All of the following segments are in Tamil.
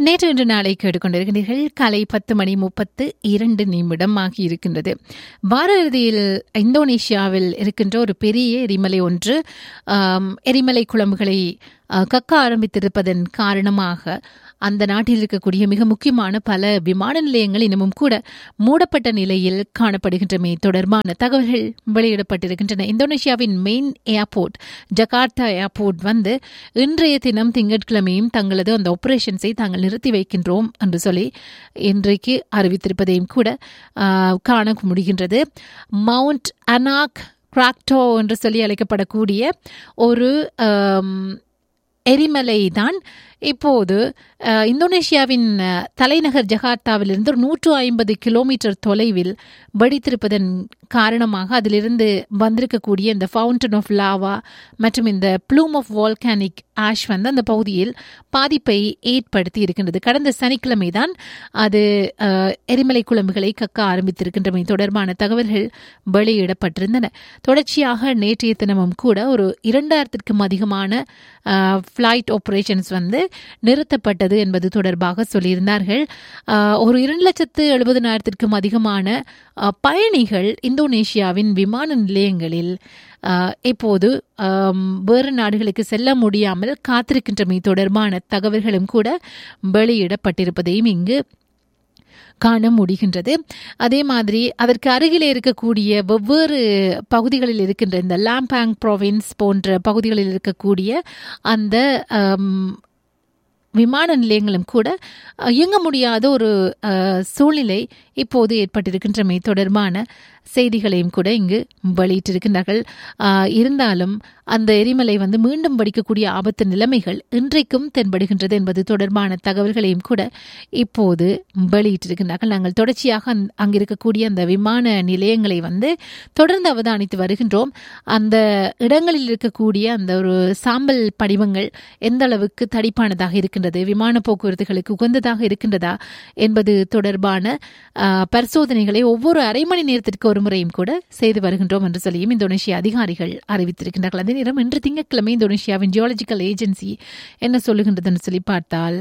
நேற்று இன்று நாளை கேட்டுக்கொண்டிருக்கிறீர்கள் காலை பத்து மணி முப்பத்து இரண்டு நிமிடம் ஆகியிருக்கின்றது வார இறுதியில் இந்தோனேஷியாவில் இருக்கின்ற ஒரு பெரிய எரிமலை ஒன்று ஆம், எரிமலை குழம்புகளை ஆ, கக்க ஆரம்பித்திருப்பதன் காரணமாக அந்த நாட்டில் இருக்கக்கூடிய மிக முக்கியமான பல விமான நிலையங்கள் இன்னமும் கூட மூடப்பட்ட நிலையில் காணப்படுகின்றமை தொடர்பான தகவல்கள் வெளியிடப்பட்டிருக்கின்றன இந்தோனேஷியாவின் மெயின் ஏர்போர்ட் ஜகார்த்தா ஏர்போர்ட் வந்து இன்றைய தினம் திங்கட்கிழமையும் தங்களது அந்த ஆபரேஷன்ஸை தாங்கள் நிறுத்தி வைக்கின்றோம் என்று சொல்லி இன்றைக்கு அறிவித்திருப்பதையும் கூட ஆ, காண முடிகின்றது மவுண்ட் அனாக் கிராக்டோ என்று சொல்லி அழைக்கப்படக்கூடிய ஒரு ஆம், எரிமலை தான் இப்போது அஹ், இந்தோனேஷியாவின் அஹ், தலைநகர் ஜகார்த்தாவிலிருந்து ஒரு நூற்று ஐம்பது கிலோமீட்டர் தொலைவில் வெடித்திருப்பதன் காரணமாக அதிலிருந்து வந்திருக்கக்கூடிய இந்த ஃபவுண்டன் ஆஃப் லாவா மற்றும் இந்த ப்ளூம் ஆஃப் வால்கானிக் ஆஷ் வந்து அந்த பகுதியில் பாதிப்பை ஏற்படுத்தி இருக்கின்றது கடந்த சனிக்கிழமை தான் அது அஹ், எரிமலை குழம்புகளை கக்க ஆரம்பித்திருக்கின்றமை தொடர்பான தகவல்கள் வெளியிடப்பட்டிருந்தன தொடர்ச்சியாக நேற்றைய தினமும் கூட ஒரு இரண்டாயிரத்திற்கும் அதிகமான ஃப்ளைட் ஆப்ரேஷன்ஸ் வந்து நிறுத்தப்பட்டது என்பது தொடர்பாக சொல்லியிருந்தார்கள் ஆஹ், ஒரு இரண்டு லட்சத்து எழுபதினாயிரத்திற்கும் அதிகமான ஆஹ், பயணிகள் இந்தோனேஷியாவின் விமான நிலையங்களில் ஆஹ், இப்போது ஆம், வேறு நாடுகளுக்கு செல்ல முடியாமல் காத்திருக்கின்றமை தொடர்பான தகவல்களும் கூட வெளியிடப்பட்டிருப்பதையும் இங்கு காண முடிகின்றது அதே மாதிரி அதற்கு அருகிலே இருக்கக்கூடிய வெவ்வேறு பகுதிகளில் இருக்கின்ற இந்த லாம்பாங் ப்ரோவின்ஸ் போன்ற பகுதிகளில் இருக்கக்கூடிய அந்த ஆம், விமான நிலையங்களும் கூட அஹ், இயங்க முடியாத ஒரு அஹ், சூழ்நிலை இப்போது ஏற்பட்டிருக்கின்றமை தொடர்பான செய்திகளையும் கூட இங்கு வெளியிட்டிருக்கின்றார்கள் ஆஹ், இருந்தாலும் அந்த எரிமலை வந்து மீண்டும் வெடிக்கக்கூடிய ஆபத்து நிலைமைகள் இன்றைக்கும் தென்படுகின்றது என்பது தொடர்பான தகவல்களையும் கூட இப்போது வெளியிட்டிருக்கின்றார்கள் நாங்கள் தொடர்ச்சியாக அந்த- அங்கு இருக்கக்கூடிய அந்த விமான நிலையங்களை வந்து தொடர்ந்து அவதானித்து வருகின்றோம் அந்த இடங்களில் இருக்கக்கூடிய அந்த ஒரு சாம்பல் படிவங்கள் எந்த அளவுக்கு தடிப்பானதாக இருக்கின்றது விமான போக்குவரத்துகளுக்கு உகந்ததாக இருக்கின்றதா என்பது தொடர்பான ஆஹ், பரிசோதனைகளை ஒவ்வொரு அரை மணி நேரத்திற்கு ஒரு முறையும் கூட செய்து வருகின்றோம் என்று சொல்லியும் இந்தோனேஷிய அதிகாரிகள் அறிவித்திருக்கின்றார்கள் அதே நேரம் இன்று திங்கட்கிழமை இந்தோனேஷியாவின் ஜியாலஜிக்கல் ஏஜென்சி என்ன சொல்லுகின்றதுன்னு சொல்லி பார்த்தால்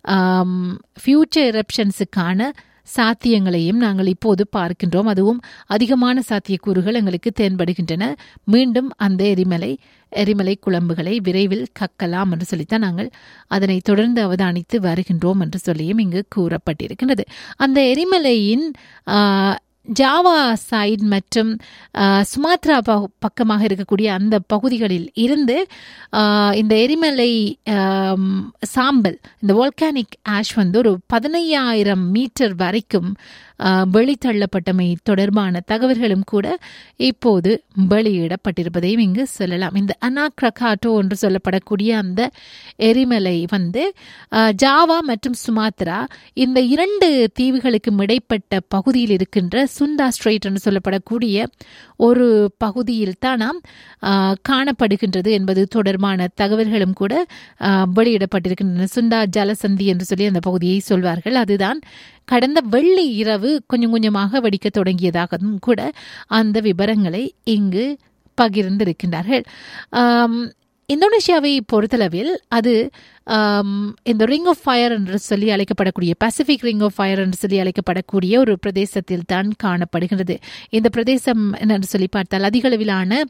ஃபியூச்சர் எரப்ஷன்ஸுக்கான சாத்தியங்களையும் நாங்கள் இப்போது பார்க்கின்றோம் அதுவும் அதிகமான சாத்தியக்கூறுகள் எங்களுக்கு தென்படுகின்றன மீண்டும் அந்த எரிமலை எரிமலை குழம்புகளை விரைவில் கக்கலாம் என்று சொல்லித்தான் நாங்கள் அதனை தொடர்ந்து அவதானித்து வருகின்றோம் என்று சொல்லியும் இங்கு கூறப்பட்டிருக்கின்றது அந்த எரிமலையின் ஆ, ஜாவா சைட் மற்றும் ஆ, சுமாத்ரா பகு- பக்கமாக இருக்கக்கூடிய அந்த பகுதிகளில் இருந்து ஆ, இந்த எரிமலை ஆம், சாம்பல் இந்த வால்கானிக் ஆஷ் வந்து ஒரு பதினையாயிரம் மீட்டர் வரைக்கும் ஆ, வெளித்தள்ளப்பட்டமை தொடர்பான தகவல்களும் கூட இப்போது வெளியிடப்பட்டிருப்பதையும் இங்கு சொல்லலாம் இந்த அனாக்ரகாட்டோ என்று சொல்லப்படக்கூடிய அந்த எரிமலை வந்து ஆ, ஜாவா மற்றும் சுமாத்ரா இந்த இரண்டு தீவுகளுக்கும் இடைப்பட்ட பகுதியில் இருக்கின்ற சுந்தா ஸ்ட்ரெயிட் என்று சொல்லப்படக்கூடிய ஒரு பகுதியில் தானாம் ஆ, காணப்படுகின்றது என்பது தொடர்பான தகவல்களும் கூட ஆ, வெளியிடப்பட்டிருக்கின்றன சுந்தா ஜலசந்தி என்று சொல்லி அந்த பகுதியை சொல்வார்கள் அதுதான் கடந்த வெள்ளி இரவு கொஞ்சம் கொஞ்சமாக வெடிக்க தொடங்கியதாகவும் கூட அந்த விவரங்களை இங்கு பகிர்ந்திருக்கின்றார்கள் ஆம், இந்தோனேஷியாவை பொறுத்தளவில் அது ஆம், இந்த ரிங் ஆஃப் ஃபயர் என்று சொல்லி அழைக்கப்படக்கூடிய பசிபிக் ரிங் ஆஃப் ஃபயர் என்று சொல்லி அழைக்கப்படக்கூடிய ஒரு பிரதேசத்தில் தான் காணப்படுகிறது இந்த பிரதேசம் என்னென்று சொல்லி பார்த்தால் அதிக அளவிலான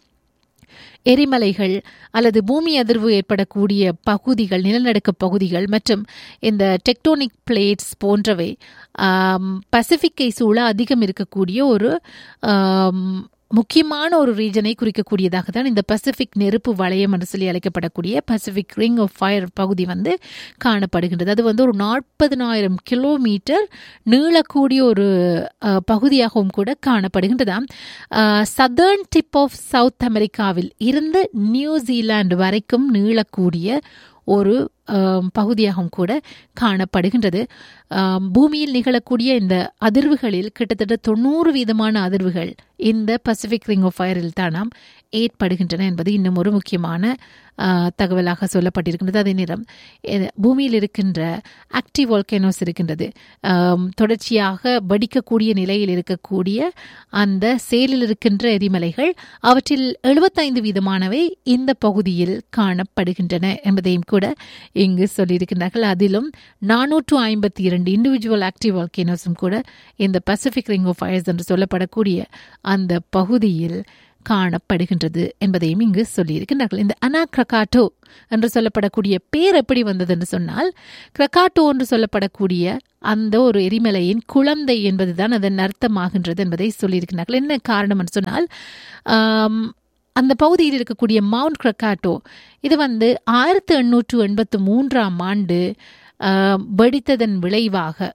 எரிமலைகள் அல்லது பூமி அதிர்வு ஏற்படக்கூடிய பகுதிகள் நிலநடுக்க பகுதிகள் மற்றும் இந்த டெக்டோனிக் பிளேட்ஸ் போன்றவை ஆம், பசிபிக்கை சூழ அதிகம் இருக்கக்கூடிய ஒரு ஆம், முக்கியமான ஒரு ரீஜனை குறிக்கக்கூடியதாக தான் இந்த பசிபிக் நெருப்பு வளையம் என்று சொல்லி அழைக்கப்படக்கூடிய பசிபிக் ரிங் ஆஃப் ஃபயர் பகுதி வந்து காணப்படுகின்றது அது வந்து ஒரு நாற்பதனாயிரம் கிலோமீட்டர் நீளக்கூடிய ஒரு அஹ், பகுதியாகவும் கூட காணப்படுகின்றதாம் சதர்ன் டிப் ஆஃப் சவுத் அமெரிக்காவில் இருந்து நியூசிலாந்து வரைக்கும் நீளக்கூடிய ஒரு ஆம், பகுதியாகவும் கூட காணப்படுகின்றது ஆம், பூமியில் நிகழக்கூடிய இந்த அதிர்வுகளில் கிட்டத்தட்ட தொண்ணூறு வீதமான அதிர்வுகள் இந்த பசிபிக் ரிங் ஆஃப் ஃபயரில் தானாம் ஏற்படுகின்றன என்பது இன்னும் ஒரு முக்கியமான ஆ, தகவலாக சொல்லப்பட்டிருக்கின்றது அதே நேரம் எ- பூமியில் இருக்கின்ற ஆக்டிவ் வால்கேனோஸ் இருக்கின்றது ஆம், தொடர்ச்சியாக வெடிக்கக்கூடிய நிலையில் இருக்கக்கூடிய அந்த செயலில் இருக்கின்ற எரிமலைகள் அவற்றில் எழுபத்தைந்து வீதமானவை இந்த பகுதியில் காணப்படுகின்றன என்பதையும் கூட இங்கு சொல்லியிருக்கிறார்கள் அதிலும் நானூற்று ஐம்பத்தி இரண்டு இண்டிவிஜுவல் ஆக்டிவ் வால்கேனோஸும் கூட இந்த பசிபிக் ரிங் ஆஃப் ஃபயர்ஸ் என்று சொல்லப்படக்கூடிய அந்த பகுதியில் காணப்படுகின்றது என்பதையும் இங்கு சொல்லியிருக்கிறார்கள் இந்த அனா கிரகாட்டோ என்று சொல்லப்படக்கூடிய பேர் எப்படி வந்தது என்று சொன்னால் கிரகாட்டோ என்று சொல்லப்படக்கூடிய அந்த ஒரு எரிமலையின் குழந்தை என்பதுதான் அதன் அர்த்தமாகின்றது என்பதை சொல்லியிருக்கிறார்கள் என்ன காரணம் என்று சொன்னால் அந்த பகுதியில் இருக்கக்கூடிய மவுண்ட் கிரக்காட்டோ இது வந்து ஆயிரத்தி எண்ணூற்று எண்பத்து மூன்றாம் ஆண்டு வெடித்ததன் விளைவாக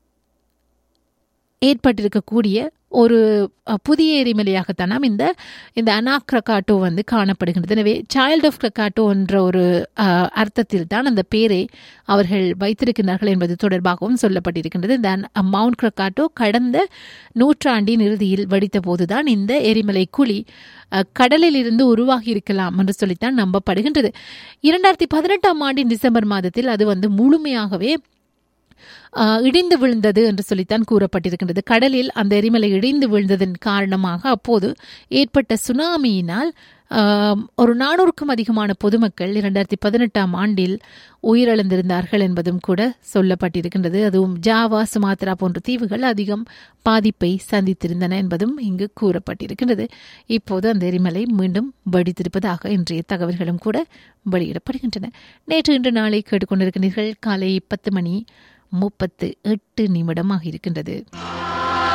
ஏற்பட்டிருக்கக்கூடிய ஒரு புதிய எரிமலையாகத்தான் நாம் இந்த இந்த அனா கிரகாட்டோ வந்து காணப்படுகின்றது எனவே சைல்ட் ஆஃப் கிரகாட்டோ என்ற ஒரு அர்த்தத்தில் தான் அந்த பேரை அவர்கள் வைத்திருக்கிறார்கள் என்பது தொடர்பாகவும் சொல்லப்பட்டிருக்கின்றது இந்த மவுண்ட் கிரகாட்டோ கடந்த நூற்றாண்டின் இறுதியில் வெடித்த போதுதான் இந்த எரிமலை குழி கடலில் இருந்து உருவாகி இருக்கலாம் என்று சொல்லித்தான் நம்பப்படுகின்றது இரண்டாயிரத்தி பதினெட்டாம் ஆண்டின் டிசம்பர் மாதத்தில் அது வந்து முழுமையாகவே இடிந்து விழுந்தது என்று சொல்லித்தான் கூறப்பட்டிருக்கின்றது கடலில் அந்த எரிமலை இடிந்து விழுந்ததன் காரணமாக அப்போது ஏற்பட்ட சுனாமியினால் ஒரு நானூறுக்கும் அதிகமான பொதுமக்கள் இரண்டாயிரத்தி பதினெட்டாம் ஆண்டில் உயிரிழந்திருந்தார்கள் என்பதும் கூட சொல்லப்பட்டிருக்கின்றது அதுவும் ஜாவா சுமாத்ரா போன்ற தீவுகள் அதிகம் பாதிப்பை சந்தித்திருந்தன என்பதும் இங்கு கூறப்பட்டிருக்கின்றது இப்போது அந்த எரிமலை மீண்டும் வெடித்திருப்பதாக இன்றைய தகவல்களும் கூட வெளியிடப்படுகின்றன நேற்று இன்று நாளை கேட்டுக்கொண்டிருக்கிறீர்கள் காலை பத்து மணி முப்பத்து எட்டு நிமிடமாக இருக்கின்றது